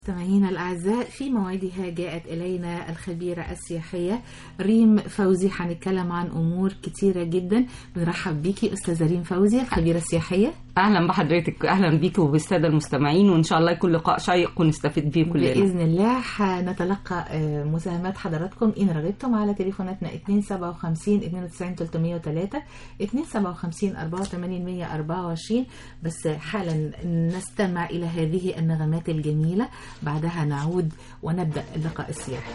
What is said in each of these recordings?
مستمعينا الأعزاء في موعدها جاءت إلينا الخبيرة السياحية ريم فوزي هنتكلم عن أمور كتيرة جدا بنرحب بيكي أستاذة ريم فوزي الخبيرة السياحية اهلا بحضرتك اهلا بيك وبالساده المستمعين وان شاء الله يكون لقاء شيق ونستفيد بيه كلنا بإذن الله هنتلقى آه، مساهمات حضراتكم إن رغبتم على تليفوناتنا 257 92 303 257 84 124 بس حالا نستمع إلى هذه النغمات الجميلة بعدها نعود ونبدأ اللقاء السياحي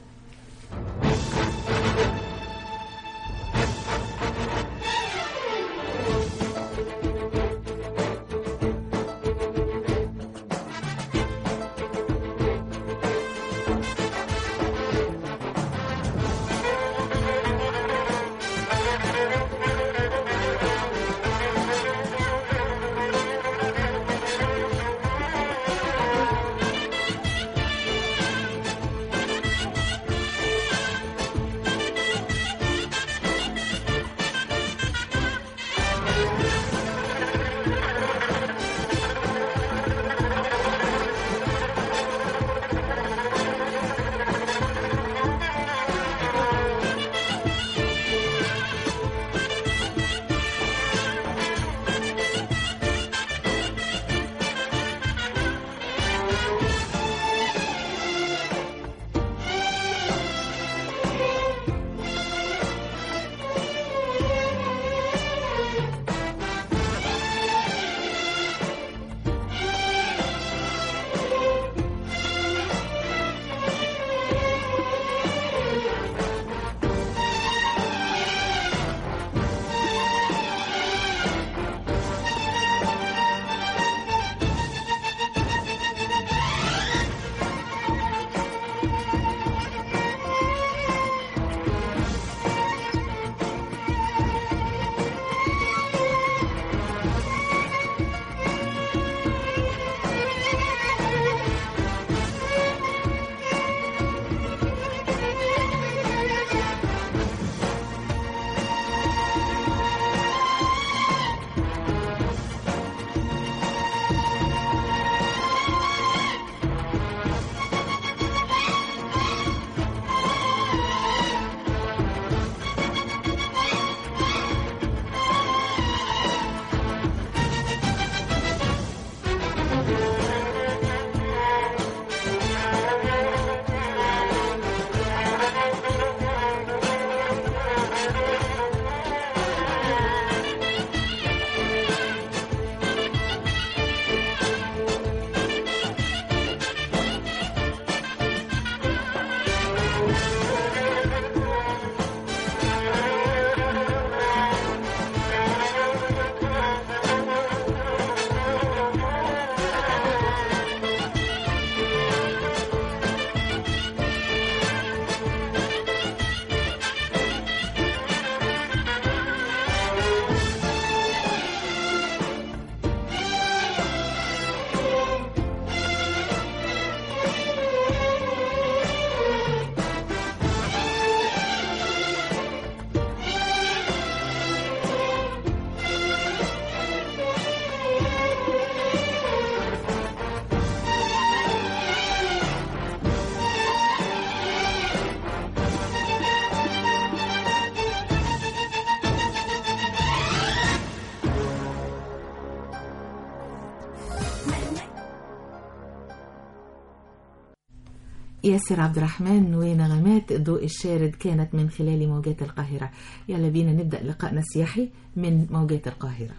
ياسر عبد الرحمن ونغمات الضوء الشارد كانت من خلال موجات القاهرة يلا بينا نبدأ لقائنا السياحي من موجات القاهرة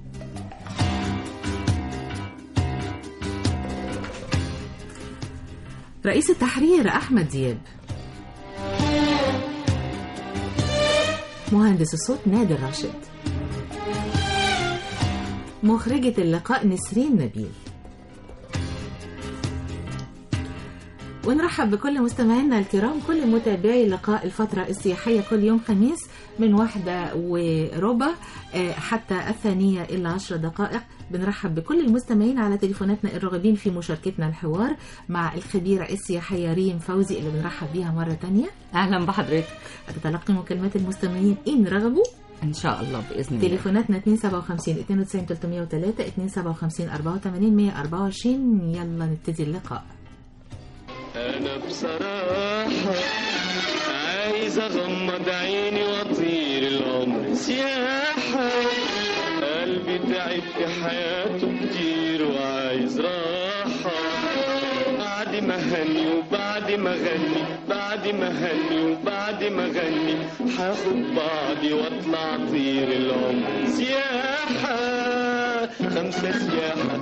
رئيس التحرير أحمد دياب مهندس الصوت نادر راشد مخرجة اللقاء نسرين نبيل ونرحب بكل مستمعينا الكرام كل متابعي لقاء الفترة السياحية كل يوم خميس من واحدة وربع آه، حتى الثانية إلا عشر دقائق بنرحب بكل المستمعين على تليفوناتنا الراغبين في مشاركتنا الحوار مع الخبيرة السياحية ريم فوزي اللي بنرحب بيها مرة تانية اهلا بحضرتك هتتلقي مكالمات المستمعين إن رغبوا ان شاء الله باذن الله تليفوناتنا 257 92 303 257 84 124 يلا نبتدي اللقاء انا بصراحة عايز اغمض عيني واطير العمر سياحة قلبي تعب في حياته كتير وعايز راحة بعد ما هني وبعد ما غني بعد ما هني وبعد ما غني هاخد بعضي واطلع طير العمر سياحة خمسة سياحة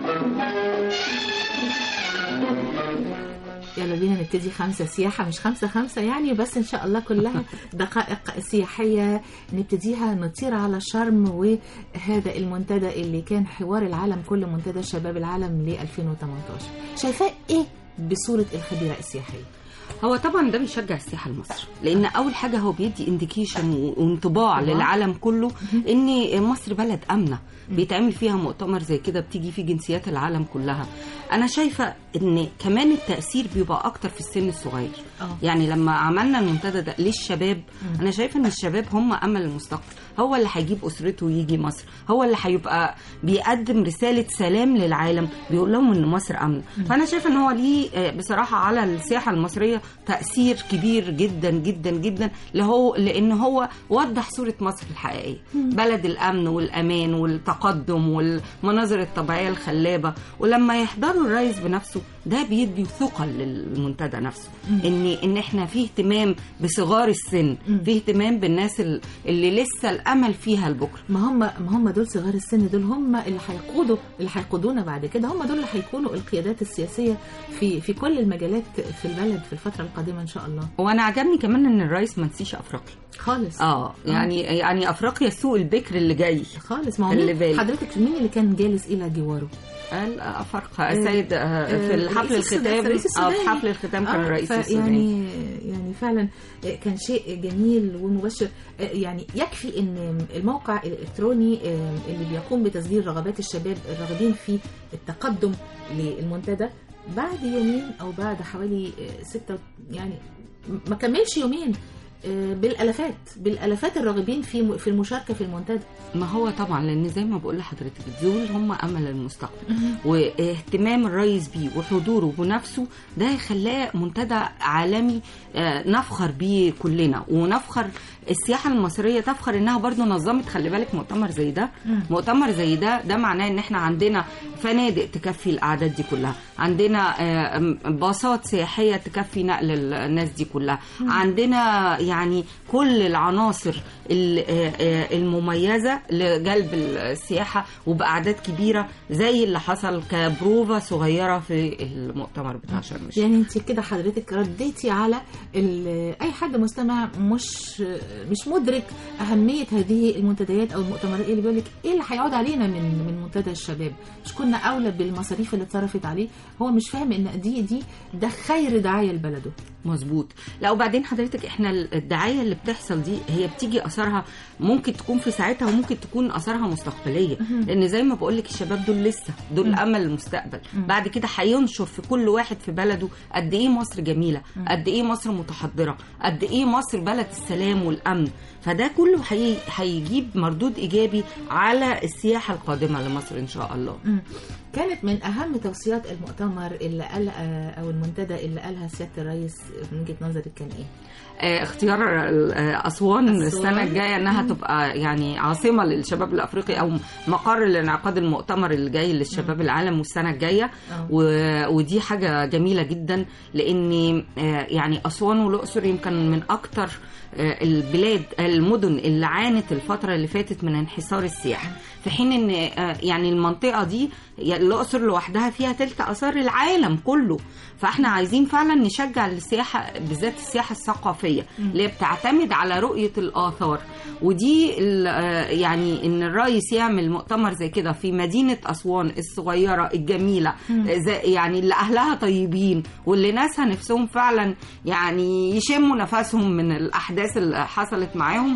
يلا بينا نبتدي خمسة سياحة مش خمسة خمسة يعني بس إن شاء الله كلها دقائق سياحية نبتديها نطير على شرم وهذا المنتدى اللي كان حوار العالم كله منتدى شباب العالم ل 2018 شايفاه إيه بصورة الخبيرة السياحية؟ هو طبعا ده بيشجع السياحه لمصر لان اول حاجه هو بيدي انديكيشن وانطباع طبعا. للعالم كله ان مصر بلد امنه بيتعمل فيها مؤتمر زي كده بتيجي فيه جنسيات العالم كلها انا شايفه ان كمان التاثير بيبقى اكتر في السن الصغير آه. يعني لما عملنا المنتدى ده للشباب انا شايفه ان الشباب هم امل المستقبل هو اللي هيجيب اسرته ويجي مصر هو اللي هيبقى بيقدم رساله سلام للعالم بيقول لهم ان مصر امنه فانا شايفه ان هو ليه آه، بصراحه على السياحه المصريه تاثير كبير جدا جدا جدا لهو لان هو وضح صوره مصر الحقيقيه بلد الامن والامان والتقدم والمناظر الطبيعيه الخلابه ولما يحضروا الرئيس بنفسه ده بيدي ثقل للمنتدى نفسه ان ان احنا في اهتمام بصغار السن في اهتمام بالناس ال- اللي لسه الامل فيها لبكره ما هم ما هم دول صغار السن دول هم اللي هيقودوا اللي هيقودونا بعد كده هم دول اللي هيكونوا القيادات السياسيه في في كل المجالات في البلد في الفتره القادمه ان شاء الله وانا عجبني كمان ان الرئيس ما نسيش افريقيا خالص اه يعني يعني افريقيا السوق البكر اللي جاي خالص ما هو خلي مين بالك. حضرتك مين اللي كان جالس الى جواره قال افارقه آه، السيد آه، في آه، الحفل رئيس السودان- الختام رئيس اه السوداني. في حفل الختام كان آه، الرئيس السوداني يعني يعني فعلا كان شيء جميل ومبشر آه، يعني يكفي ان الموقع الالكتروني آه، اللي بيقوم بتسجيل رغبات الشباب الراغبين في التقدم للمنتدى بعد يومين او بعد حوالي آه، ستة يعني ما كملش يومين آه، بالالافات بالالافات الراغبين في في المشاركه في المنتدى ما هو طبعا لان زي ما بقول لحضرتك دول هم امل المستقبل واهتمام الرئيس بيه وحضوره بنفسه ده هيخلاه منتدى عالمي آه، نفخر بيه كلنا ونفخر السياحه المصريه تفخر انها برضو نظمت خلي بالك مؤتمر زي ده مؤتمر زي ده ده معناه ان احنا عندنا فنادق تكفي الاعداد دي كلها عندنا آه، م- باصات سياحيه تكفي نقل الناس دي كلها عندنا يعني كل العناصر ال- آه، آه، المميزه لجلب السياحه وباعداد كبيره زي اللي حصل كبروفا صغيره في المؤتمر بتاع شرم الشيخ يعني انت كده حضرتك رديتي على ال- اي حد مستمع مش مش مدرك اهميه هذه المنتديات او المؤتمرات اللي بيقول لك ايه اللي هيعود علينا من من منتدى الشباب مش كنا اولى بالمصاريف اللي اتصرفت عليه هو مش فاهم ان دي دي ده خير دعايه لبلده مظبوط لا وبعدين حضرتك احنا الدعايه اللي بتحصل دي هي بتيجي اثرها ممكن تكون في ساعتها وممكن تكون اثرها مستقبليه لان زي ما بقول لك الشباب دول لسه دول امل المستقبل بعد كده هينشر في كل واحد في بلده قد ايه مصر جميله قد ايه مصر متحضره قد ايه مصر بلد السلام والامن فده كله هي- هيجيب مردود ايجابي على السياحه القادمه لمصر ان شاء الله كانت من اهم توصيات المؤتمر اللي قال او المنتدى اللي قالها سياده الرئيس من وجهه نظرك كان ايه؟ آه، اختيار آه، اسوان أسوان. السنه الجايه انها تبقى يعني عاصمه للشباب الافريقي او مقر لانعقاد المؤتمر اللي جاي للشباب العالم والسنه الجايه آه. و- ودي حاجه جميله جدا لان آه، يعني اسوان والاقصر يمكن من اكتر آه، البلاد المدن اللي عانت الفتره اللي فاتت من انحسار السياحه في حين ان آه، يعني المنطقه دي يعني الاقصر لوحدها فيها تلت اثار العالم كله فاحنا عايزين فعلا نشجع السياحه بالذات السياحه الثقافيه اللي هي بتعتمد على رؤيه الاثار ودي ال- آه، يعني ان الرئيس يعمل مؤتمر زي كده في مدينه اسوان الصغيره الجميله آه، زي يعني اللي اهلها طيبين واللي ناسها نفسهم فعلا يعني يشموا نفسهم من الاحداث اللي حصلت معاهم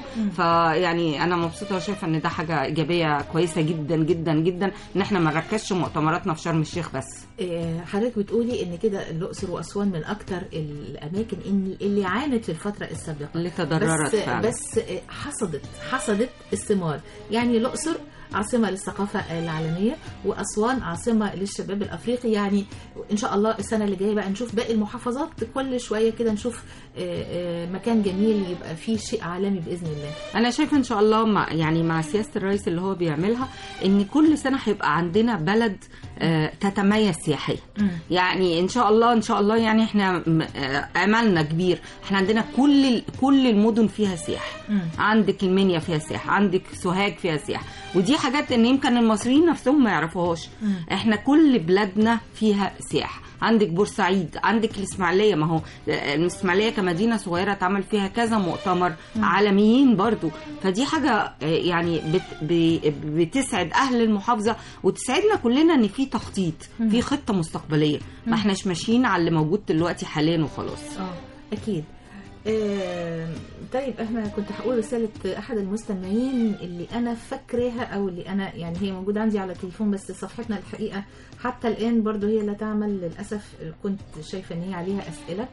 فيعني انا مبسوطه وشايفه ان ده حاجه ايجابيه كويسه جدا جدا جدا ان احنا ما نركزش مؤتمراتنا في شرم الشيخ بس آه، حضرتك بتقولي ان كده الاقصر واسوان من اكتر الاماكن إن- اللي عانت في الفتره السابقه اللي تضررت بس فعلا بس آه، حصدت حصدت الثمار يعني الاقصر عاصمة للثقافة العالمية وأسوان عاصمة للشباب الأفريقي يعني إن شاء الله السنة اللي جاية بقى نشوف باقي المحافظات كل شوية كده نشوف آه، آه، مكان جميل يبقى فيه شيء عالمي بإذن الله انا شايفه ان شاء الله مع يعني مع سياسه الرئيس اللي هو بيعملها ان كل سنه هيبقى عندنا بلد آه، تتميز سياحيا يعني ان شاء الله ان شاء الله يعني احنا م- آه، املنا كبير احنا عندنا كل ال- كل المدن فيها سياحه مم. عندك المنيا فيها سياحه عندك سوهاج فيها سياحه ودي حاجات ان يمكن المصريين نفسهم ما يعرفوهاش مم. احنا كل بلادنا فيها سياحه عندك بورسعيد عندك الاسماعيليه ما هو الاسماعيليه كمدينه صغيره اتعمل فيها كذا مؤتمر عالميين برضو فدي حاجه آه، يعني بت ب- بتسعد اهل المحافظه وتسعدنا كلنا ان في تخطيط في خطه مستقبليه ما احناش ماشيين على اللي موجود دلوقتي حاليا وخلاص اه اكيد آه، طيب احنا كنت هقول رسالة احد المستمعين اللي انا فاكراها او اللي انا يعني هي موجودة عندي على التليفون بس صفحتنا الحقيقة حتى الان برضو هي لا تعمل للاسف كنت شايفة ان هي عليها اسئلة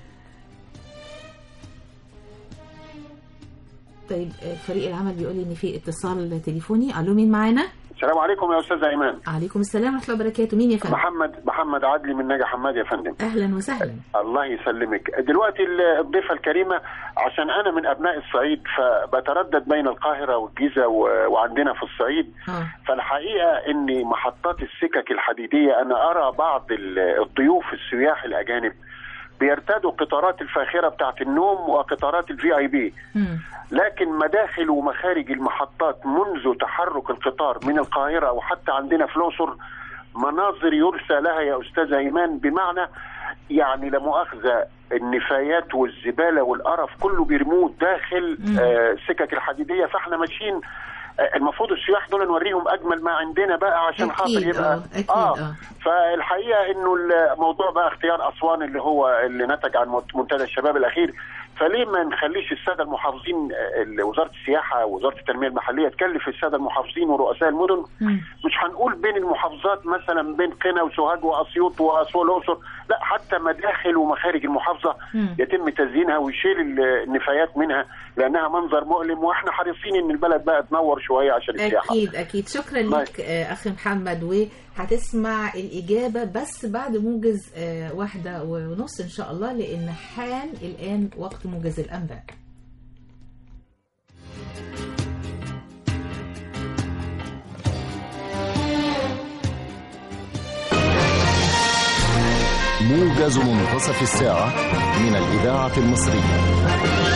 طيب آه، فريق العمل بيقول لي ان في اتصال تليفوني الو مين معانا السلام عليكم يا استاذ ايمان عليكم السلام ورحمة الله وبركاته مين يا فندم محمد محمد عدلي من نجا حماد يا فندم اهلا وسهلا الله يسلمك دلوقتي ال- الضيفه الكريمه عشان انا من ابناء الصعيد فبتردد بين القاهره والجيزه و- وعندنا في الصعيد اه فالحقيقه ان محطات السكك الحديديه انا ارى بعض ال- الضيوف السياح الاجانب بيرتادوا قطارات الفاخره بتاعت النوم وقطارات الفي اي بي مم. لكن مداخل ومخارج المحطات منذ تحرك القطار من القاهرة أو حتى عندنا في الأقصر مناظر يرثى لها يا أستاذ أيمان بمعنى يعني لا مؤاخذة النفايات والزبالة والقرف كله بيرموه داخل مم. آه سكك الحديدية فاحنا ماشيين آه المفروض السياح دول نوريهم أجمل ما عندنا بقى عشان خاطر أكيد، يبقى آه، أكيد، آه. فالحقيقه انه الموضوع بقى اختيار اسوان اللي هو اللي نتج عن منتدى الشباب الاخير فليه ما نخليش الساده المحافظين آه، وزاره السياحه ووزاره التنميه المحليه تكلف الساده المحافظين ورؤساء المدن مم. مش هنقول بين المحافظات مثلا بين قنا وسوهاج واسيوط واسوان الاقصر لا حتى مداخل ومخارج المحافظه مم. يتم تزيينها ويشيل ال- النفايات منها لانها منظر مؤلم واحنا حريصين ان البلد بقى تنور شويه عشان السياحه اكيد اكيد شكرا الله لك آه، اخي محمد وهتسمع الاجابه بس بعد موجز آه، واحده ونص ان شاء الله لان حان الان وقت موجز الانباء موجز منتصف الساعة من الإذاعة المصرية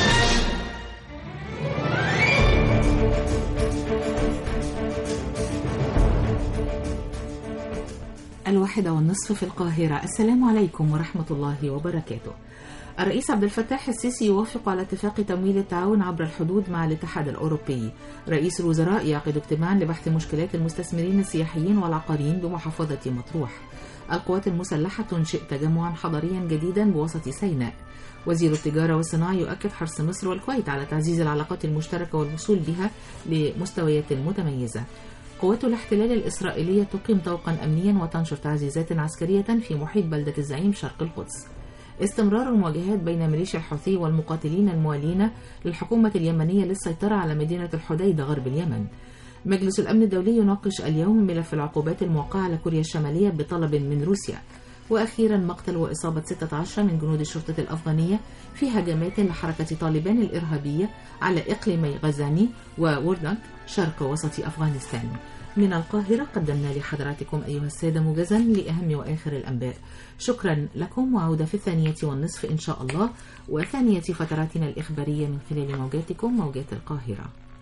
الواحدة والنصف في القاهرة السلام عليكم ورحمة الله وبركاته الرئيس عبد الفتاح السيسي يوافق على اتفاق تمويل التعاون عبر الحدود مع الاتحاد الأوروبي رئيس الوزراء يعقد اجتماعا لبحث مشكلات المستثمرين السياحيين والعقاريين بمحافظة مطروح القوات المسلحة تنشئ تجمعا حضريا جديدا بوسط سيناء وزير التجارة والصناعة يؤكد حرص مصر والكويت على تعزيز العلاقات المشتركة والوصول بها لمستويات متميزة قوات الاحتلال الإسرائيلية تقيم طوقا أمنيا وتنشر تعزيزات عسكرية في محيط بلدة الزعيم شرق القدس استمرار المواجهات بين ميليشيا الحوثي والمقاتلين الموالين للحكومة اليمنية للسيطرة على مدينة الحديدة غرب اليمن مجلس الأمن الدولي يناقش اليوم ملف العقوبات الموقعة على كوريا الشمالية بطلب من روسيا وأخيرا مقتل وإصابة 16 من جنود الشرطة الأفغانية في هجمات لحركة طالبان الإرهابية على إقليمي غزاني ووردك شرق وسط أفغانستان من القاهرة قدمنا لحضراتكم أيها السادة موجزا لأهم وآخر الأنباء شكرا لكم وعودة في الثانية والنصف إن شاء الله وثانية فتراتنا الإخبارية من خلال موجاتكم موجات القاهرة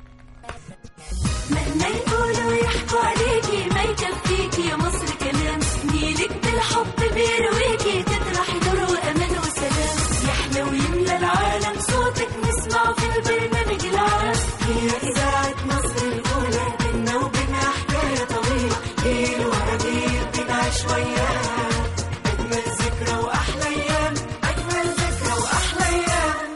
مهما يقولوا يحكوا عليكي ما يكفيكي يا مصر كلام نيلك بالحب بيرويكي تطرحي نور وامان وسلام يحلى ويملى العالم صوتك نسمعه في البرنامج العام هي اذاعه مصر الاولى بينا وبينها حكايه طويله جيل ورا جيل بنعيش وياها اجمل ذكرى واحلى ايام اجمل ذكرى واحلى ايام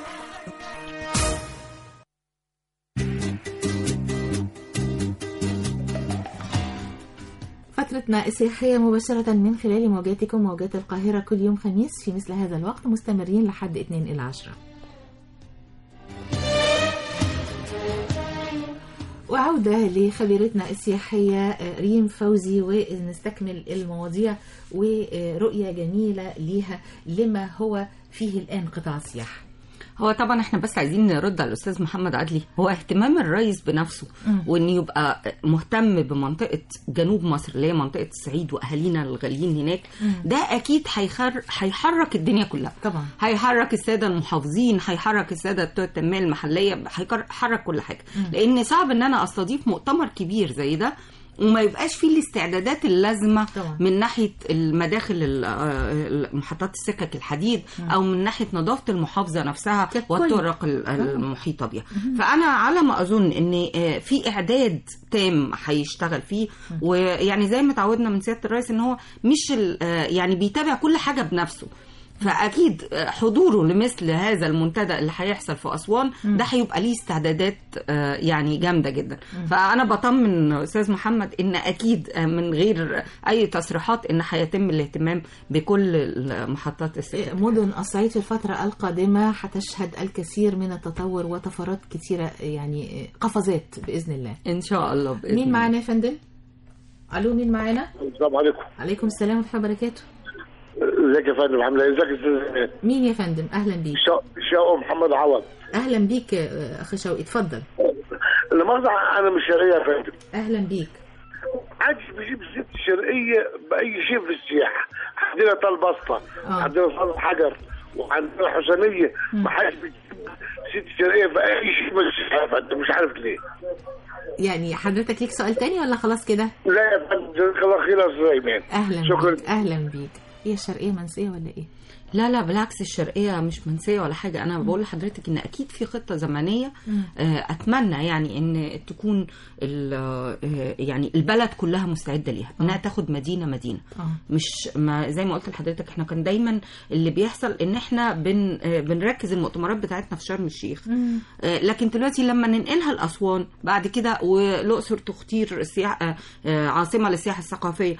فترتنا السياحية مباشرة من خلال موجاتكم موجات القاهرة كل يوم خميس في مثل هذا الوقت مستمرين لحد 2 إلى 10 وعودة لخبيرتنا السياحية آه، ريم فوزي ونستكمل المواضيع ورؤية جميلة ليها لما هو فيه الآن قطاع السياحة هو طبعا احنا بس عايزين نرد على الاستاذ محمد عدلي هو اهتمام الرئيس بنفسه وان يبقى مهتم بمنطقه جنوب مصر اللي هي منطقه الصعيد واهالينا الغاليين هناك ده اكيد هيخر هيحرك الدنيا كلها طبعا. هيحرك الساده المحافظين هيحرك الساده بتوع التنميه المحليه هيحرك كل حاجه لان صعب ان انا استضيف مؤتمر كبير زي ده وما يبقاش فيه الاستعدادات اللازمه طبعا. من ناحيه المداخل ال- آه، محطات السكك الحديد او من ناحيه نظافه المحافظه نفسها ككل. والطرق ال- المحيطه بها فانا على ما اظن ان آه، في اعداد تام هيشتغل فيه ويعني زي ما تعودنا من سياده الرئيس ان هو مش ال- آه، يعني بيتابع كل حاجه بنفسه فاكيد آه، حضوره لمثل هذا المنتدى اللي هيحصل في اسوان ده هيبقى ليه استعدادات آه، يعني جامده جدا فانا بطمن استاذ محمد ان اكيد آه، من غير اي تصريحات ان هيتم الاهتمام بكل المحطات السكك مدن الصعيد في الفترة القادمة هتشهد الكثير من التطور وطفرات كثيرة يعني آه، قفزات بإذن الله ان شاء الله بإذن مين الله. معانا يا فندم؟ ألو مين معانا؟ السلام عليكم عليكم السلام ورحمة الله وبركاته ازيك يا فندم عامله ايه ازيك يا استاذ زينات مين يا فندم؟ أهلا بيك شا- شاو محمد عوض أهلا بيك آه، أخي شوقي اتفضل لا مؤاخذة انا مش شرقيه يا فندم أهلا بيك عادش بيجيب الست الشرقيه باي شيء في السياحه عندنا طال بسطه آه. عندنا طال حجر وعندنا حسنيه ما حدش بيجيب ست الشرقيه في اي شيء في السياحه يا فندم مش عارف ليه يعني حضرتك ليك سؤال تاني ولا خلاص كده؟ لا يا فندم جزاك الله خير يا استاذ ايمان أهلا شكرا بيك أهلا بيك هي الشرقية منسية ولا إيه؟ لا لا بالعكس الشرقية مش منسية ولا حاجة أنا بقول لحضرتك إن أكيد في خطة زمنية آه، أتمنى يعني إن تكون ال- آه، يعني البلد كلها مستعدة ليها إنها تاخد مدينة مدينة آه. مش ما زي ما قلت لحضرتك إحنا كان دايما اللي بيحصل إن إحنا بن آه، بنركز المؤتمرات بتاعتنا في شرم الشيخ آه، لكن دلوقتي لما ننقلها لأسوان بعد كده والأقصر تختير السياحة آه، آه، عاصمة للسياحة الثقافية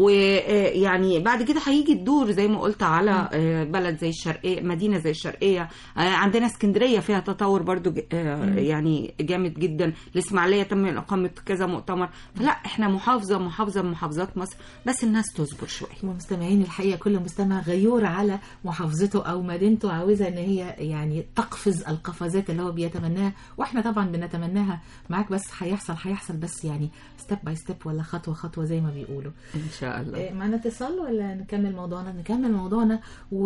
ويعني بعد كده هيجي الدور زي ما قلت على آه، بلد زي الشرقية مدينة زي الشرقية آه، عندنا اسكندرية فيها تطور برضو ج- آه، يعني جامد جدا الإسماعيلية تم إقامة كذا مؤتمر فلا احنا محافظة محافظة من محافظات مصر بس الناس تصبر شوية مستمعين الحقيقة كل مستمع غيور على محافظته أو مدينته عاوزة إن هي يعني تقفز القفزات اللي هو بيتمناها وإحنا طبعا بنتمناها معاك بس هيحصل هيحصل بس يعني ستيب باي ستيب ولا خطوة خطوة زي ما بيقولوا إن شاء الله إيه، معنا اتصال ولا نكمل موضوعنا نكمل موضوعنا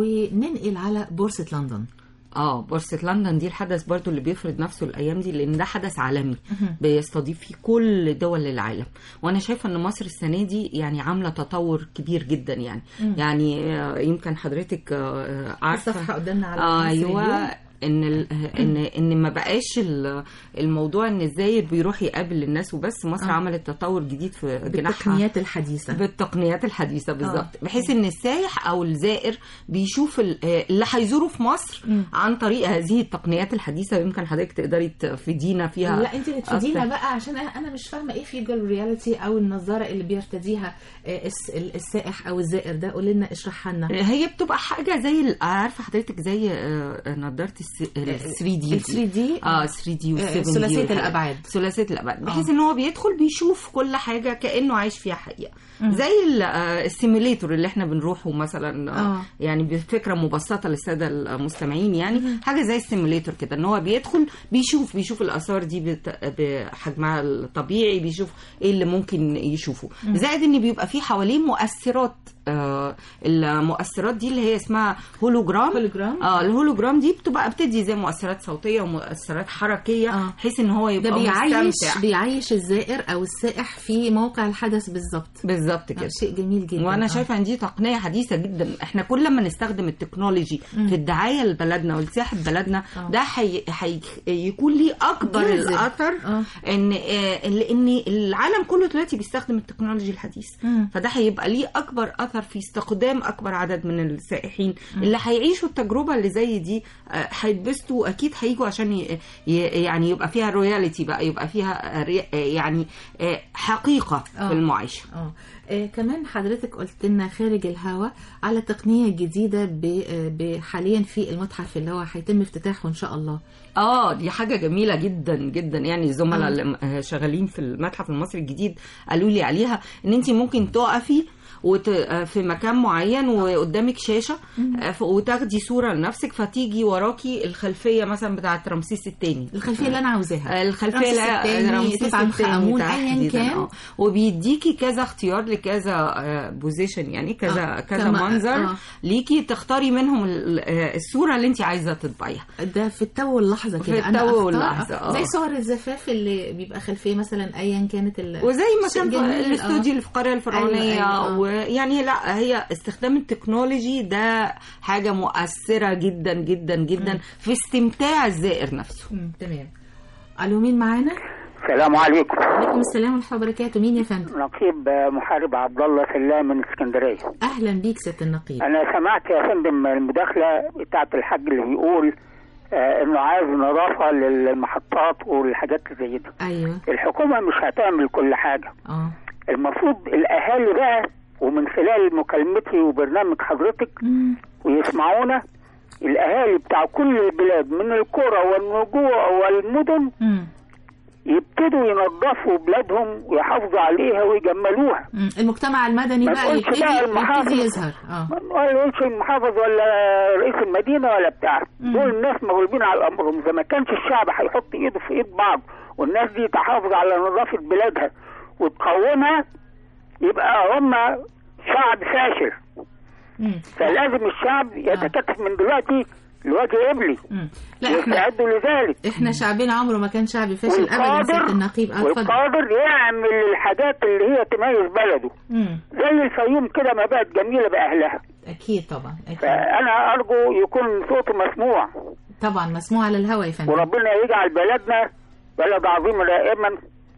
وننقل على بورصة لندن اه بورصة لندن دي الحدث برضو اللي بيفرض نفسه الأيام دي لأن ده حدث عالمي بيستضيف فيه كل دول العالم وأنا شايفة إن مصر السنة دي يعني عاملة تطور كبير جدا يعني يعني آه، يمكن حضرتك آه، عارفة الصفحة قدامنا على آه مصر ايوه اليوم. ان ال- ان ان ما بقاش ال- الموضوع ان الزاير بيروح يقابل الناس وبس مصر آه. عملت تطور جديد في جناحها بالتقنيات الحديثة بالتقنيات الحديثة بالظبط بحيث ان السائح او الزائر بيشوف ال- آه، اللي هيزوره في مصر عن طريق هذه التقنيات الحديثة يمكن حضرتك تقدري تفيدينا فيها لا انت اللي تفيدينا أكتر. بقى عشان انا أنا مش فاهمه ايه فيجوال رياليتي او النظاره اللي بيرتديها آه، الس- السائح او الزائر ده قولي لنا اشرحها لنا هي بتبقى حاجة زي ال- عارفة حضرتك زي آه، نظارة ال 3 دي ال 3D اه 3 دي وال 7 دي ثلاثية والحاجات. الأبعاد. ثلاثية الابعاد بحيث ان هو بيدخل بيشوف كل حاجة كأنه عايش فيها حقيقة زي ال- آه، السيميليتور اللي احنا بنروحه مثلا آه، آه. يعني بفكرة مبسطة للسادة المستمعين يعني حاجة زي السيميليتور كده ان هو بيدخل بيشوف بيشوف الآثار دي بت- بحجمها الطبيعي بيشوف ايه اللي ممكن يشوفه زائد ان بيبقى فيه حواليه مؤثرات آه المؤثرات دي اللي هي اسمها هولوجرام هولوجرام. اه الهولوجرام دي بتبقى بتدي زي مؤثرات صوتيه ومؤثرات حركيه آه. بحيث ان هو ده يبقى بيعيش مستمتع بيعيش الزائر او السائح في موقع الحدث بالظبط بالظبط آه، كده شيء جميل جدا وانا آه. شايفه ان دي تقنيه حديثه جدا احنا كل ما نستخدم التكنولوجي في الدعايه لبلدنا ولسياحه بلدنا آه. ده حي... حي... يكون ليه اكبر جاذب. الاثر آه. ان آه، لان العالم كله دلوقتي بيستخدم التكنولوجي الحديث مم. فده هيبقى ليه اكبر اثر في استخدام اكبر عدد من السائحين اللي هيعيشوا التجربه اللي زي دي آه، هيتبسطوا اكيد هيجوا عشان ي... ي... يعني يبقى فيها رويالتي بقى يبقى فيها ري... يعني آه، حقيقه آه. في المعيشه اه آه، كمان حضرتك قلت لنا خارج الهوا على تقنيه جديده ب- آه، ب- حاليا في المتحف اللي هو هيتم افتتاحه ان شاء الله اه دي حاجه جميله جدا جدا يعني الزملاء آه. اللي م- آه، شغالين في المتحف المصري الجديد قالوا لي عليها ان انت ممكن تقفي وت... آه، في مكان معين وقدامك شاشه آه، ف- وتاخدي صوره لنفسك فتيجي وراكي الخلفيه مثلا بتاعه رمسيس الثاني الخلفيه اللي انا عاوزاها الخلفيه رمسيس لا- التاني، رمسيس توت عنخ التاني آمون، أياً تحديداً، كان. آه. وبيديكي كذا اختيار لكذا بوزيشن يعني كذا آه، كذا كما- منظر آه. ليكي تختاري منهم ال- آه، الصوره اللي انت عايزه تطبعيها ده في التو واللحظه في كده انا التو أختار- واللحظة، آه. زي صور الزفاف اللي بيبقى خلفيه مثلا ايا كانت ال... وزي ما شيء كان في جميل، الاستوديو اللي في القريه الفرعونيه أيوة، أيوة، آه. ويعني لا هي استخدام التكنولوجي ده حاجه مؤثره جدا جدا جدا في استمتاع الزائر نفسه مم، تمام الو مين معانا؟ السلام عليكم عليكم السلام ورحمه الله وبركاته مين يا فندم؟ نقيب محارب عبد الله سلام من اسكندريه اهلا بيك ست النقيب انا سمعت يا فندم المداخله بتاعت الحاج اللي بيقول آه انه عايز نظافه للمحطات والحاجات اللي زي دي ايوه الحكومه مش هتعمل كل حاجه اه المفروض الاهالي بقى ومن خلال مكالمتي وبرنامج حضرتك مم. ويسمعونا الاهالي بتاع كل البلاد من القرى والنجوع والمدن مم. يبتدوا ينظفوا بلادهم ويحافظوا عليها ويجملوها مم. المجتمع المدني ما بقى تقولش يبتدي بقى المحافظ. يبتدي يظهر اه ولا يقولش المحافظ ولا رئيس المدينه ولا بتاع مم. دول الناس مغلوبين على امرهم اذا ما كانش الشعب هيحط ايده في ايد بعض والناس دي تحافظ على نظافه بلادها وتقومها يبقى هم شعب فاشل مم. فلازم الشعب يتكاتف من دلوقتي لوجه قبلي مم. لا احنا ويستعدوا لذلك احنا شعبنا عمره ما كان شعب فاشل ابدا ست والقادر النقيب اه اتفضل والقادر يعمل الحاجات اللي هي تميز بلده مم. زي الفيوم كده ما بقت جميله باهلها اكيد طبعا اكيد فانا ارجو يكون صوته مسموع طبعا مسموع على الهوا يا فندم وربنا يجعل بلدنا بلد عظيم دائما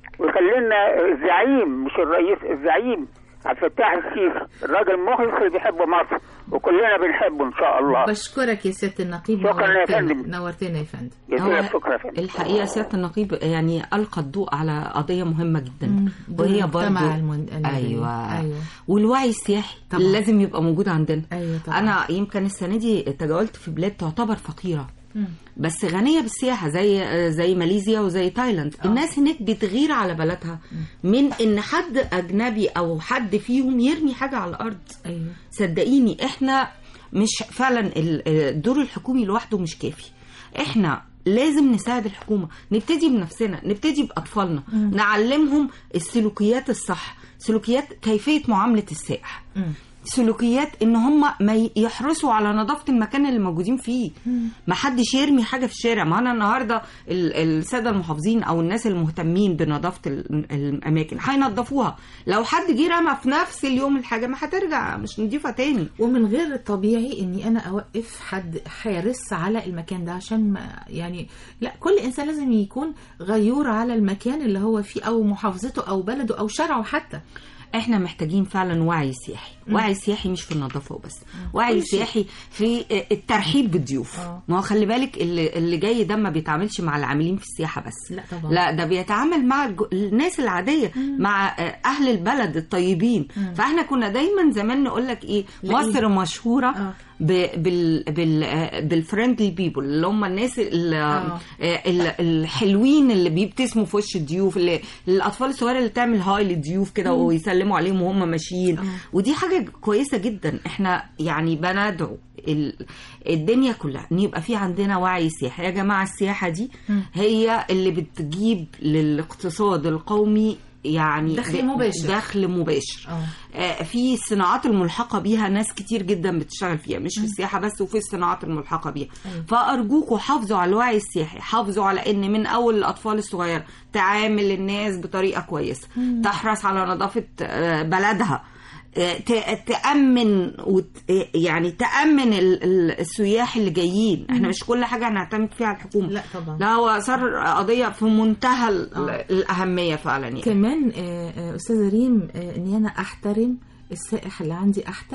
ويخلينا الزعيم مش الرئيس الزعيم عبد الفتاح السيسي الراجل المخلص اللي بيحب مصر وكلنا بنحبه ان شاء الله بشكرك يا ست النقيب شكرا يا نورتنا فندم. نورتنا يا فندم جزيلا شكرا يا فندم الحقيقه سياده النقيب يعني القى الضوء على قضيه مهمه جدا مم. وهي المجتمع برضو المن- المدني. ايوه أيوة. والوعي السياحي طبعا. لازم يبقى موجود عندنا ايوه طبعا انا يمكن السنه دي تجولت في بلاد تعتبر فقيره مم. بس غنيه بالسياحه زي زي ماليزيا وزي تايلاند آه. الناس هناك بتغير على بلدها من ان حد اجنبي او حد فيهم يرمي حاجه على الارض ايوه صدقيني احنا مش فعلا ال- الدور الحكومي لوحده مش كافي احنا لازم نساعد الحكومه نبتدي بنفسنا نبتدي باطفالنا نعلمهم السلوكيات الصح سلوكيات كيفيه معامله السائح مم. سلوكيات ان هم ما ي- يحرصوا على نظافه المكان اللي موجودين فيه ما حدش يرمي حاجه في الشارع ما انا النهارده ال- الساده المحافظين او الناس المهتمين بنظافه ال- الاماكن هينظفوها لو حد جه رمى في نفس اليوم الحاجه ما هترجع مش نضيفه تاني ومن غير الطبيعي اني انا اوقف حد حارس على المكان ده عشان ما يعني لا كل انسان لازم يكون غيور على المكان اللي هو فيه او محافظته او بلده او شرعه حتى احنا محتاجين فعلا وعي سياحي وعي سياحي مش في النظافه وبس وعي سياحي في الترحيب بالضيوف آه. ما هو خلي بالك اللي, اللي جاي ده ما بيتعاملش مع العاملين في السياحه بس لا طبعا لا ده بيتعامل مع الج- الناس العاديه مع آه، اهل البلد الطيبين فاحنا كنا دايما زمان نقول لك ايه لا مصر مشهوره آه. ب- بال بال آه، بالفريندلي بيبل اللي هم الناس ال- آه. آه، ال- الحلوين اللي بيبتسموا في وش الضيوف اللي الاطفال الصغيره اللي تعمل هاي للضيوف كده ويسلموا عليهم وهم ماشيين آه. ودي حاجه كويسه جدا احنا يعني بندعو ال- الدنيا كلها ان يبقى في عندنا وعي سياحي يا جماعه السياحه دي هي اللي بتجيب للاقتصاد القومي يعني دخل ب- مباشر. دخل مباشر اه آه، في الصناعات الملحقه بيها ناس كتير جدا بتشتغل فيها مش في السياحه بس وفي الصناعات الملحقه بيها أيوة. فارجوكوا حافظوا على الوعي السياحي حافظوا على ان من اول الاطفال الصغيره تعامل الناس بطريقه كويسه تحرص على نظافه آه، بلدها آه، ت- تأمن وت... آه، يعني تأمن ال- ال- السياح اللي جايين احنا مش كل حاجة هنعتمد فيها على الحكومة لا طبعا لا هو صار قضية في منتهى ال- آه. الأهمية فعلا يعني كمان آه، آه، استاذه ريم آه، اني انا احترم السائح اللي عندي احترم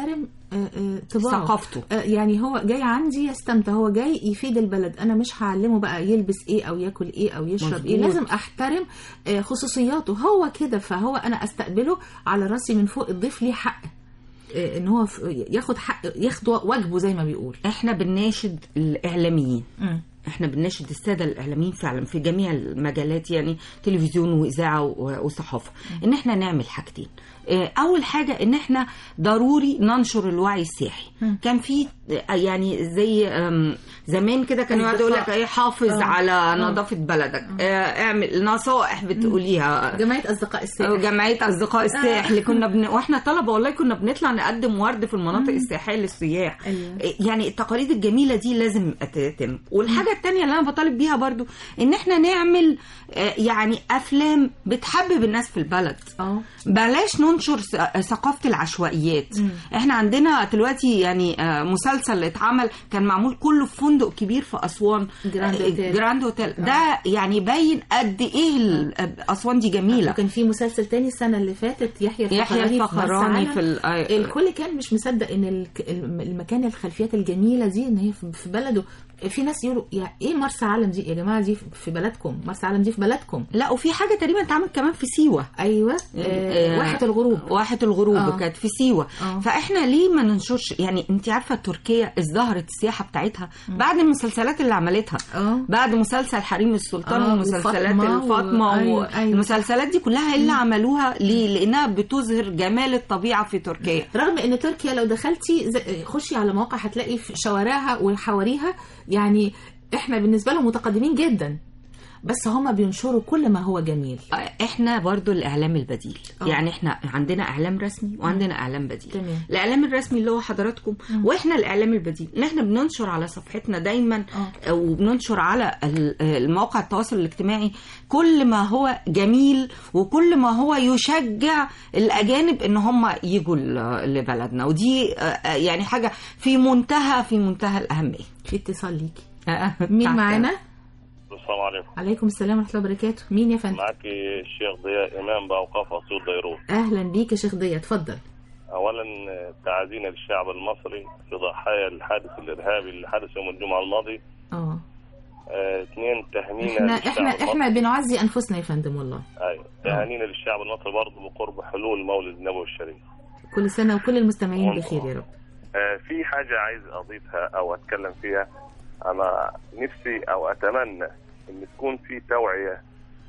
آه، آه، طباع ثقافته. آه، يعني هو جاي عندي يستمتع هو جاي يفيد البلد انا مش هعلمه بقى يلبس ايه او ياكل ايه او يشرب مظبوط. ايه لازم احترم آه، خصوصياته هو كده فهو انا استقبله على راسي من فوق الضيف ليه حق آه، ان هو ف- ياخد حق ياخد واجبه زي ما بيقول احنا بنناشد الاعلاميين مم. احنا بنناشد الساده الاعلاميين فعلا في جميع المجالات يعني تلفزيون واذاعه و- وصحافه ان احنا نعمل حاجتين اه، اول حاجه ان احنا ضروري ننشر الوعي السياحي كان في اه، يعني زي ام، زمان كده كانوا يقعدوا يقول لك ايه حافظ اه. على نظافه بلدك اه، اعمل نصائح بتقوليها جمعيه اصدقاء السياحه أو جمعيه اصدقاء الساحل اللي كنا بن... واحنا طلبه والله كنا بنطلع نقدم ورد في المناطق السياحيه للسياح أيوة. يعني التقاليد الجميله دي لازم تتم والحاجه التانية اللي انا بطالب بيها برضو ان احنا نعمل آه، يعني افلام بتحبب الناس في البلد اه بلاش ننشر س- ثقافه العشوائيات مم. احنا عندنا دلوقتي يعني آه، مسلسل اتعمل كان معمول كله في فندق كبير في اسوان جراند آه، أوتيل. جراند اوتيل ده يعني باين قد ايه ال- اسوان دي جميله وكان في مسلسل تاني السنه اللي فاتت يحيى يحيى الفخراني في الفخراني مرسى في علم. ال- آه، الكل كان مش مصدق ان الك- الم- المكان الخلفيات الجميله دي ان هي في في بلده في ناس يقولوا يا ايه مرسى علم دي يا جماعه دي في بلدكم مرسى علم دي في بلدكم لا وفي حاجه تقريبا اتعملت كمان في سيوه ايوه آه آه، واحه الغروب واحة الغروب آه. كانت في سيوة آه. فاحنا ليه ما ننشرش يعني انت عارفة تركيا ازدهرت السياحة بتاعتها بعد المسلسلات اللي عملتها اه بعد مسلسل حريم السلطان آه، ومسلسلات وفاطمة و- الفاطمة أيوة، أيوة. والمسلسلات دي كلها اللي عملوها ليه لانها بتظهر جمال الطبيعة في تركيا رغم ان تركيا لو دخلتي زي- خشي على مواقع هتلاقي في شوارعها وحواريها يعني احنا بالنسبه لهم متقدمين جدا بس هما بينشروا كل ما هو جميل احنا برضو الاعلام البديل آه. يعني احنا عندنا اعلام رسمي وعندنا اعلام بديل تمام. الاعلام الرسمي اللي هو حضراتكم واحنا الاعلام البديل ان احنا بننشر على صفحتنا دايما آه. وبننشر على ال- المواقع التواصل الاجتماعي كل ما هو جميل وكل ما هو يشجع الاجانب ان هم يجوا ل- لبلدنا ودي آه، يعني حاجه في منتهى في منتهى الاهميه في اتصال ليكي مين معانا السلام عليكم عليكم السلام ورحمه الله وبركاته مين يا فندم معك الشيخ ضياء امام باوقاف اسيوط ديروت اهلا بيك يا شيخ ضياء اتفضل اولا تعازينا للشعب المصري في ضحايا الحادث الارهابي اللي حدث يوم الجمعه الماضي اه آه، اثنين تهنينا احنا للشعب احنا المصري. احنا بنعزي انفسنا يا فندم والله ايوه تهانينا للشعب المصري برضه بقرب حلول مولد النبوي الشريف كل سنه وكل المستمعين والله. بخير يا رب آه، في حاجة عايز أضيفها أو أتكلم فيها أنا نفسي أو أتمنى إن تكون في توعية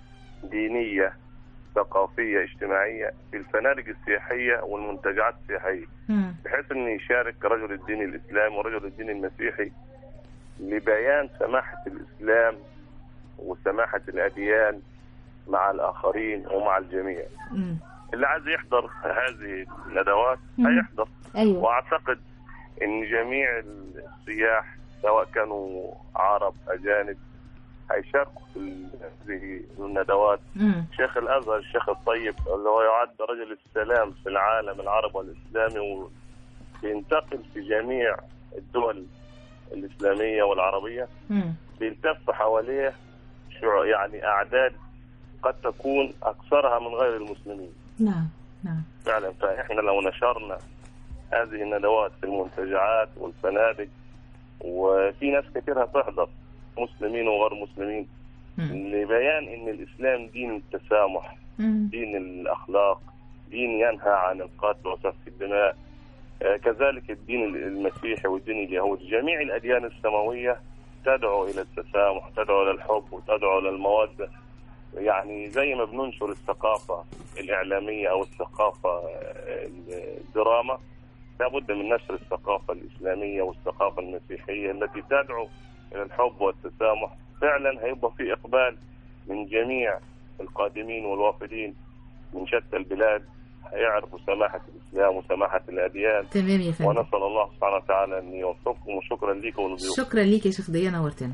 دينية ثقافية اجتماعية في الفنادق السياحية والمنتجعات السياحية مم. بحيث أن يشارك رجل الدين الإسلامي ورجل الدين المسيحي لبيان سماحة الإسلام وسماحة الأديان مع الآخرين ومع الجميع مم. اللي عايز يحضر هذه الندوات مم. هيحضر ايوه واعتقد ان جميع السياح سواء كانوا عرب اجانب هيشاركوا في ال- هذه الندوات مم. شيخ الازهر الشيخ الطيب اللي هو يعد رجل السلام في العالم العربي والاسلامي وينتقل في جميع الدول الاسلاميه والعربيه مم. بيلتف حواليه شع- يعني اعداد قد تكون اكثرها من غير المسلمين نعم نعم فعلا فاحنا لو نشرنا هذه الندوات في المنتجعات والفنادق وفي ناس كثير هتحضر مسلمين وغير مسلمين مم. لبيان ان الاسلام دين التسامح مم. دين الاخلاق دين ينهى عن القتل وسفك الدماء آه، كذلك الدين المسيحي والدين اليهودي جميع الاديان السماويه تدعو الى التسامح تدعو الى الحب وتدعو الى الموده يعني زي ما بننشر الثقافه الاعلاميه او الثقافه آه، الدراما لابد من نشر الثقافه الاسلاميه والثقافه المسيحيه التي تدعو الى الحب والتسامح فعلا هيبقى في اقبال من جميع القادمين والوافدين من شتى البلاد هيعرفوا سماحه الاسلام وسماحه الاديان تمام يا فندم ونسال الله سبحانه وتعالى ان يوفقكم وشكرا لكم ولضيوفكم شكرا ليك يا شيخ ضياء نورتنا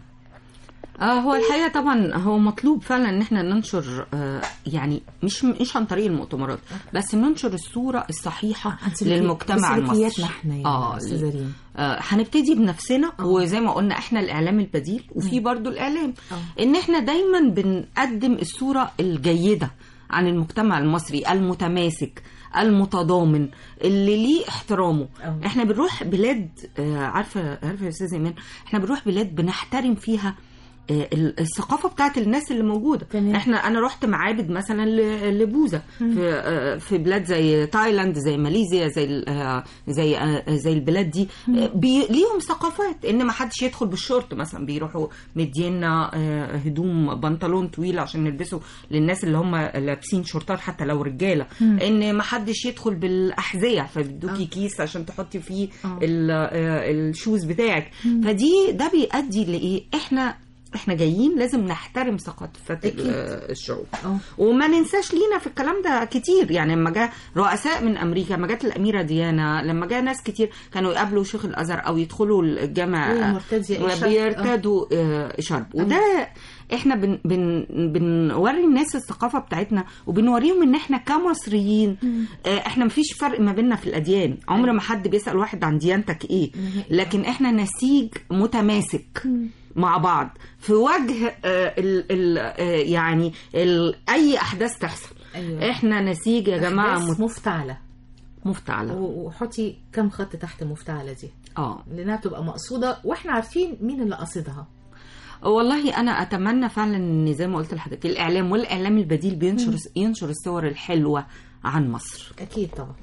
آه هو الحقيقه طبعا هو مطلوب فعلا ان احنا ننشر آه يعني مش مش عن طريق المؤتمرات بس ننشر الصوره الصحيحه عن سلوكي- للمجتمع بسلوكياتنا المصري احنا يا اه استاذه ريم آه، هنبتدي بنفسنا وزي ما قلنا احنا الاعلام البديل وفي برضو الاعلام آه. ان احنا دايما بنقدم الصوره الجيده عن المجتمع المصري المتماسك المتضامن اللي ليه احترامه أه. احنا بنروح بلاد آه، عارفه عارفه يا استاذ ايمان احنا بنروح بلاد بنحترم فيها آه، ال- الثقافه بتاعت الناس اللي موجوده تمام. احنا انا رحت معابد مثلا ل- لبوذا في آه، في بلاد زي تايلاند زي ماليزيا زي ال- آه، زي آه، زي البلاد دي آه، بي ليهم ثقافات ان ما حدش يدخل بالشورت مثلا بيروحوا مدينا آه، هدوم بنطلون طويل عشان نلبسه للناس اللي هم لابسين شورتات حتى لو رجاله ان ما حدش يدخل بالاحذيه فبيدوكي كيس عشان تحطي فيه آه. ال- آه، الشوز بتاعك فدي ده بيؤدي لايه احنا احنا جايين لازم نحترم ثقافه أكيد. ال- الشعوب اه وما ننساش لينا في الكلام ده كتير يعني لما جاء رؤساء من امريكا لما جت الاميره ديانا لما جاء ناس كتير كانوا يقابلوا شيخ الازهر او يدخلوا الجامع وهي مرتدية إشارب. بيرتدوا آه، شرب وده احنا بن بن بنوري الناس الثقافه بتاعتنا وبنوريهم ان احنا كمصريين آه، احنا مفيش فرق ما بيننا في الاديان عمر ما حد بيسال واحد عن ديانتك ايه لكن احنا نسيج متماسك مع بعض في وجه آه، ال ال آه، يعني ال اي احداث تحصل أيوة. احنا نسيج يا جماعه أحداث مت- مفتعله مفتعله و- وحطي كم خط تحت مفتعله دي اه لانها تبقى مقصوده واحنا عارفين مين اللي قصدها والله انا اتمنى فعلا ان زي ما قلت لحضرتك الاعلام والاعلام البديل بينشر ينشر الصور الحلوه عن مصر اكيد طبعا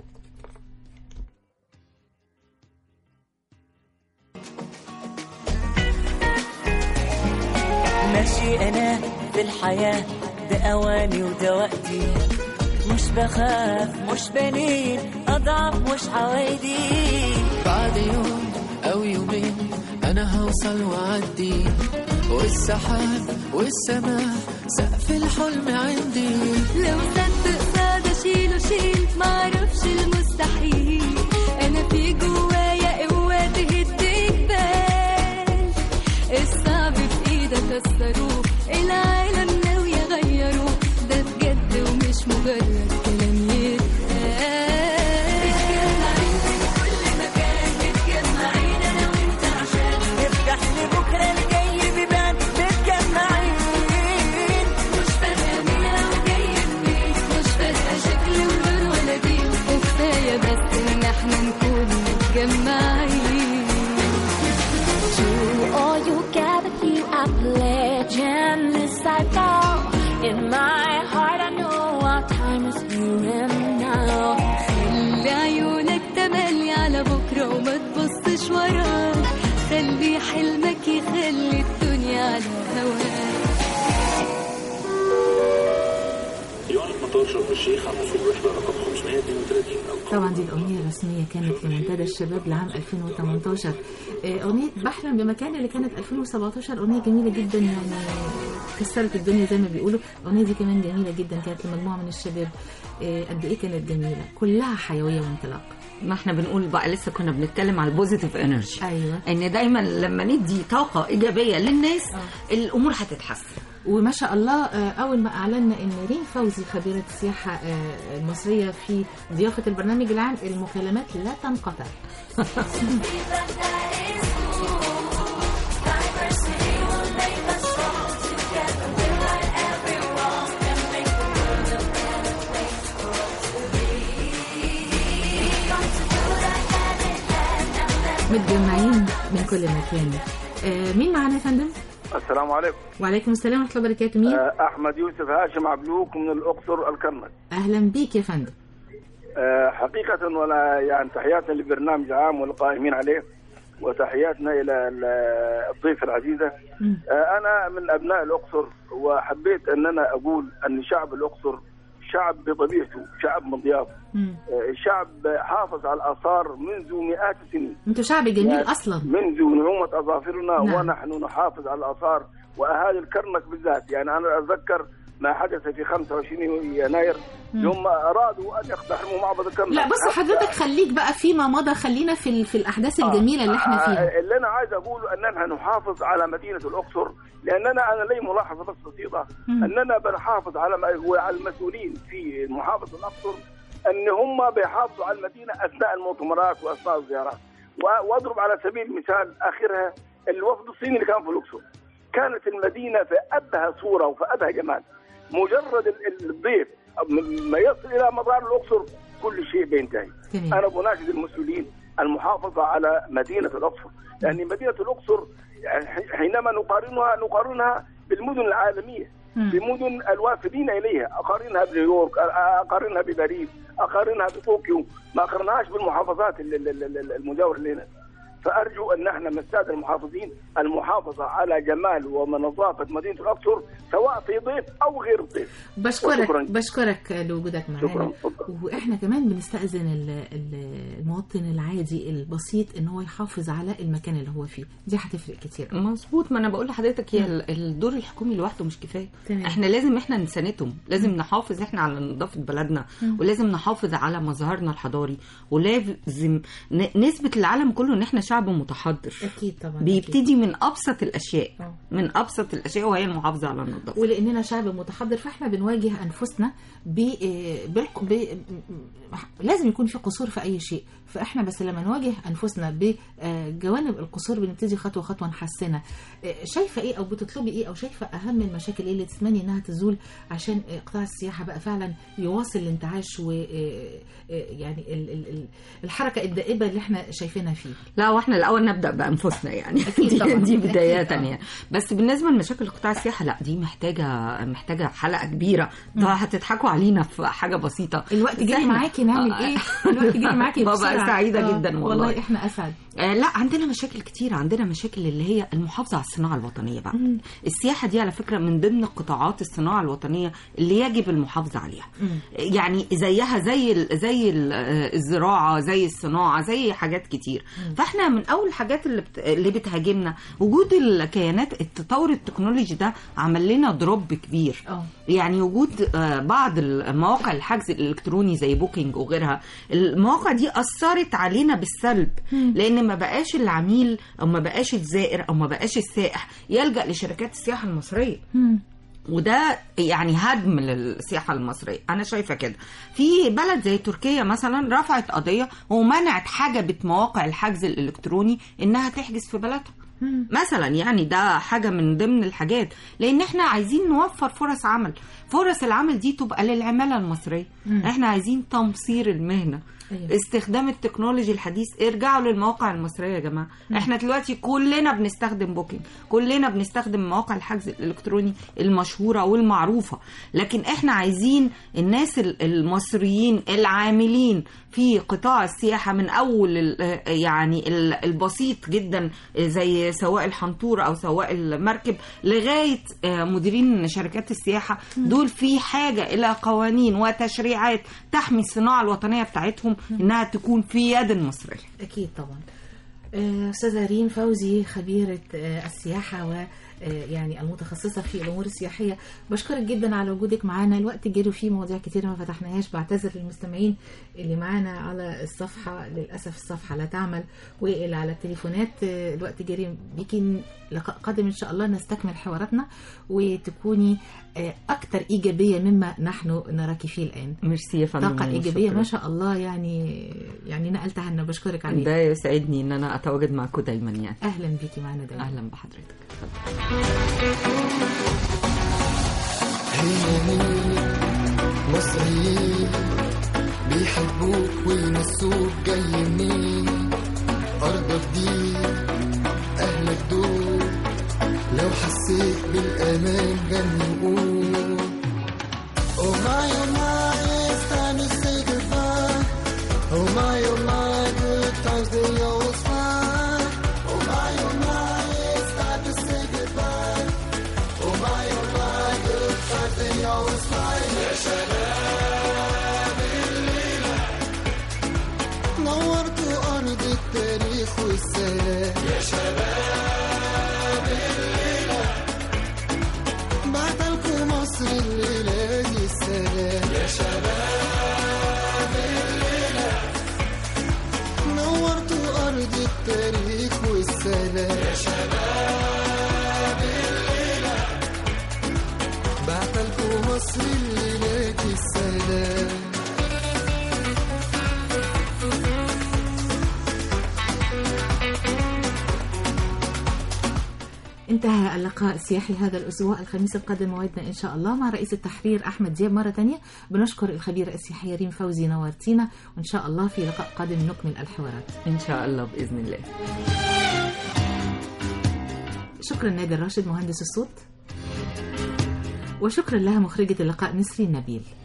ماشي انا في الحياة بأواني ودوقتي مش بخاف مش بنين أضعف مش عوايدي بعد يوم أو يومين أنا هوصل وأعدي والسحاب والسماء سقف الحلم عندي لو صدق صعب اشيله شيل معرفش المستحيل انا في جوايا قوة تهد جبال الصعب في ايدك كسروه العالم ناوي يغيروه ده بجد ومش مجرد كلام نفتح لبكرة الجاي بيبان متجمعين مش فارقة مين أو جاي منين مش فارقة شكل ولون ولا دين كفاية بس إن احنا نكون متجمعين To all you gathered here, I pledge and this I vow. In my heart, I know our time is here and now. خلي عيونك تملي على بكرة وما تبصش وراك خلي حلمك يخلي الدنيا على هواك يعلن مطار شرم الشيخ عن وصول رحلة رقم 532 أو طبعا دي الأغنية الرسمية كانت لمنتدى الشباب لعام 2018 آه، أغنية بحلم بمكان اللي كانت 2017 أغنية جميلة جدا يعني كسرت الدنيا زي ما بيقولوا الأغنية دي كمان جميلة جدا كانت لمجموعة من الشباب آه، قد إيه كانت جميلة كلها حيوية وانطلاق ما احنا بنقول بقى لسه كنا بنتكلم على البوزيتيف انرجي أيوة ان دايما لما ندي طاقه ايجابيه للناس الامور هتتحسن وما شاء الله آه، أول ما أعلنا إن ريم فوزي خبيرة السياحة آه، المصرية في ضيافة البرنامج العام المكالمات لا تنقطع متجمعين من كل مكان آه، مين معانا يا فندم؟ السلام عليكم وعليكم السلام ورحمة الله وبركاته مين؟ آه، احمد يوسف هاشم عبلوك من الاقصر الكرمل أهلا بيك يا فندم آه، حقيقة ولا يعني تحياتنا للبرنامج العام والقائمين عليه وتحياتنا إلى ال- الضيفة العزيزة مم. آه، أنا من أبناء الأقصر وحبيت أن أنا أقول أن شعب الأقصر شعب بطبيعته شعب مضياف مم. آه، شعب حافظ على الآثار منذ مئات السنين انتوا شعب جميل أصلا منذ نعومة أظافرنا نعم. ونحن نحافظ على الآثار وأهالي الكرنك بالذات يعني أنا أتذكر ما حدث في 25 يناير مم. يوم أرادوا أن يقتحموا معبد الكرنك لا بص حضرتك خليك بقى فيما مضى خلينا في ال- في الأحداث الجميلة اللي احنا فيها آه، اللي أنا عايز أقوله أننا نحافظ على مدينة الأقصر لأننا أنا لي ملاحظة بس بسيطة مم. أننا بنحافظ على وعلى المسؤولين في محافظة الأقصر أن هم بيحافظوا على المدينة أثناء المؤتمرات وأثناء الزيارات و- وأضرب على سبيل المثال آخرها الوفد الصيني اللي كان في الأقصر كانت المدينة في أبهى صورة وفي أبهى جمال مجرد ال- ال- الضيف م- ما يصل إلى مطار الأقصر كل شيء بينتهي تمام. انا بناشد المسؤولين المحافظه على مدينه الاقصر لان مدينه الاقصر يعني حينما نقارنها نقارنها بالمدن العالميه مم. بمدن الوافدين اليها اقارنها بنيويورك اقارنها بباريس اقارنها بطوكيو ما اقارنهاش بالمحافظات ال- ال- ال- ال- المجاوره لنا فارجو ان احنا من الساده المحافظين المحافظه على جمال ونظافه مدينه الاقصر سواء في ضيف او غير ضيف بشكرك وشكراً. بشكرك لوجودك معانا شكراً. واحنا كمان بنستأذن ال- ال- المواطن العادي البسيط ان هو يحافظ على المكان اللي هو فيه دي هتفرق كتير مظبوط ما انا بقول لحضرتك هي ال- الدور الحكومي لوحده مش كفايه تمام. احنا لازم احنا نساندهم لازم نحافظ احنا على نظافه بلدنا مم. ولازم نحافظ على مظهرنا الحضاري ولازم ن- نثبت للعالم كله ان احنا شعب متحضر اكيد طبعا بيبتدي من ابسط الاشياء آه. من ابسط الاشياء وهي المحافظه على النظافه ولاننا شعب متحضر فاحنا بنواجه انفسنا ب... بالق... ب... لازم يكون في قصور في اي شيء فاحنا بس لما نواجه انفسنا بجوانب القصور بنبتدي خطوه خطوه نحسنها آه، شايفه ايه او بتطلبي ايه او شايفه اهم المشاكل ايه اللي تتمني انها تزول عشان آه، قطاع السياحه بقى فعلا يواصل الانتعاش و آه، آه، يعني ال- ال- ال- الحركه الدائبه اللي احنا شايفينها فيه لا واحنا الاول نبدا بانفسنا يعني أكيد دي, طبعاً. دي أكيد بدايه طبعاً. يعني بس بالنسبه لمشاكل قطاع السياحه لا دي محتاجه محتاجه حلقه كبيره طبعا هتضحكوا علينا في حاجه بسيطه الوقت بس جري إحنا- معاكي نعمل آه. ايه الوقت جري معاكي ببقى بسرعة. سعيده آه، جدا والله, والله احنا اسعد آه لا عندنا مشاكل كتير عندنا مشاكل اللي هي المحافظه على الصناعه الوطنيه بقى مم. السياحه دي على فكره من ضمن قطاعات الصناعه الوطنيه اللي يجب المحافظه عليها مم. يعني زيها زي ال زي ال الزراعه زي الصناعه زي حاجات كتير فاحنا من اول الحاجات اللي بت اللي بتهاجمنا وجود الكيانات التطور التكنولوجي ده عمل لنا دروب كبير اه يعني وجود آه، بعض المواقع الحجز الالكتروني زي بوكينج وغيرها المواقع دي اثرت علينا بالسلب مم. لان ما بقاش العميل او ما بقاش الزائر او ما بقاش السائح يلجا لشركات السياحه المصريه مم. وده يعني هدم للسياحه المصريه انا شايفه كده في بلد زي تركيا مثلا رفعت قضيه ومنعت حجبت مواقع الحجز الالكتروني انها تحجز في بلدها مم. مثلا يعني ده حاجه من ضمن الحاجات لان احنا عايزين نوفر فرص عمل فرص العمل دي تبقى للعماله المصريه مم. احنا عايزين تمصير المهنه أيوة. استخدام التكنولوجي الحديث ارجعوا للمواقع المصريه يا جماعه احنا دلوقتي كلنا بنستخدم بوكينج كلنا بنستخدم مواقع الحجز الالكتروني المشهوره والمعروفه لكن احنا عايزين الناس ال- المصريين العاملين في قطاع السياحه من اول ال- يعني ال- البسيط جدا زي سواق الحنطور او سواق المركب لغايه آه، مديرين شركات السياحه دول في حاجه الى قوانين وتشريعات تحمي الصناعه الوطنيه بتاعتهم انها تكون في يد المصريه أكيد طبعا آه، أستاذة ريم فوزي خبيرة آه، السياحة و آه، يعني المتخصصة في الأمور السياحية بشكرك جدا على وجودك معانا الوقت جري فيه مواضيع كتير ما فتحناهاش بعتذر للمستمعين اللي معانا على الصفحة للأسف الصفحة لا تعمل واللي على التليفونات آه، الوقت جري بيكي لقاء قادم إن شاء الله نستكمل حواراتنا وتكوني آه، أكثر إيجابية مما نحن نراك فيه الآن ميرسي يا فندم طاقة إيجابية شكراً. ما شاء الله يعني يعني نقلتها لنا بشكرك عليها ده يسعدني ان انا اتواجد معاكم دايما يعني اهلا بيكي معانا دايما اهلا بحضرتك مصريين بيحبوك وينسوك جاي منين أرضك دي أهلك دول لو حسيت بالأمان غني وقول Oh my, oh my, it's time to say goodbye Oh my, oh my, good times they always fly Oh my, oh my, it's time to say goodbye Oh my, oh my, good times they always fly يا شباب الليلة نورتوا أرض التاريخ والسلام يا شباب الليلة بعتلكم انتهى اللقاء السياحي هذا الأسبوع الخميس القادم موعدنا إن شاء الله مع رئيس التحرير أحمد دياب مرة تانية بنشكر الخبيرة السياحية ريم فوزي نورتينا وإن شاء الله في لقاء قادم نكمل الحوارات ان شاء الله باذن الله شكرا نادر راشد مهندس الصوت وشكرا لها مخرجة اللقاء نسرين نبيل